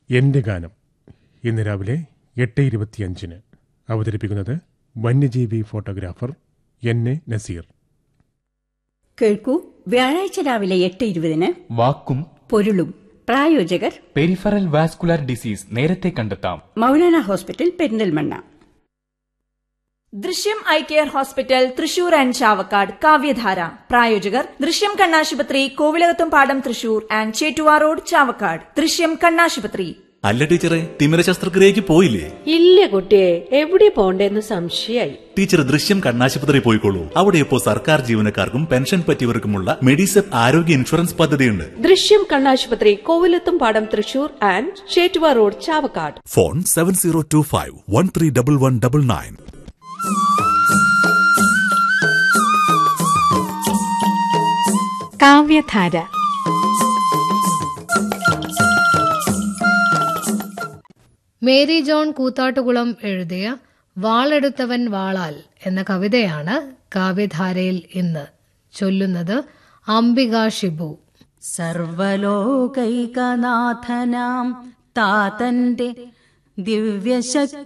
എന്റെ ഗാനം ഇന്ന് രാവിലെ എട്ട് ഇരുപത്തിയഞ്ചിന് അവതരിപ്പിക്കുന്നത് വന്യജീവി ഫോട്ടോഗ്രാഫർ എൻ എ നസീർ കേൾക്കൂ വ്യാഴാഴ്ച രാവിലെ എട്ട് ഇരുപതിന് വാക്കും പൊരുളും പ്രായോജകർ പെരിഫറൽ വാസ്കുലാർ ഡിസീസ് നേരത്തെ കണ്ടെത്താം Maulana hospital Perinthalmanna Drishyam eye care hospital Thrissur and Chavakkad Kavyadhara പ്രായോജകർ ദൃശ്യം കണ്ണാശുപത്രി കോവിലകത്തും പാടം തൃശൂർ ആൻഡ് ചേറ്റുവാ റോഡ് ചാവക്കാട് ദൃശ്യം കണ്ണാശുപത്രി അല്ല ടീച്ചറെ തിമിര ശസ്ത്രക്രിയക്ക് പോയില്ലേ ഇല്ല കുട്ടിയെ എവിടെ പോണ്ടേന്ന് സംശയായി ടീച്ചർ ദൃശ്യം കണ്ണാശുപത്രി പോയിക്കോളൂ അവിടെ ഇപ്പോൾ സർക്കാർ ജീവനക്കാർക്കും പെൻഷൻ പറ്റിയവർക്കുമുള്ള മെഡിസെപ്പ് ആരോഗ്യ ഇൻഷുറൻസ് പദ്ധതിയുണ്ട് ദൃശ്യം കണ്ണാശുപത്രി കോവിലത്തും പാടം Thrissur and Chettuva road Chavakkad phone seven zero two five one three double one double nine Kavyadhara Mary John Koothattukulam എഴുതിയ വാളെടുത്തവൻ വാളാൽ എന്ന കവിതയാണ് കാവ്യധാരയിൽ ഇന്ന് ചൊല്ലുന്നത് അംബിക ഷിബു സർവലോകൈകനാഥനാം താതന്റെ ദിവ്യശക്തി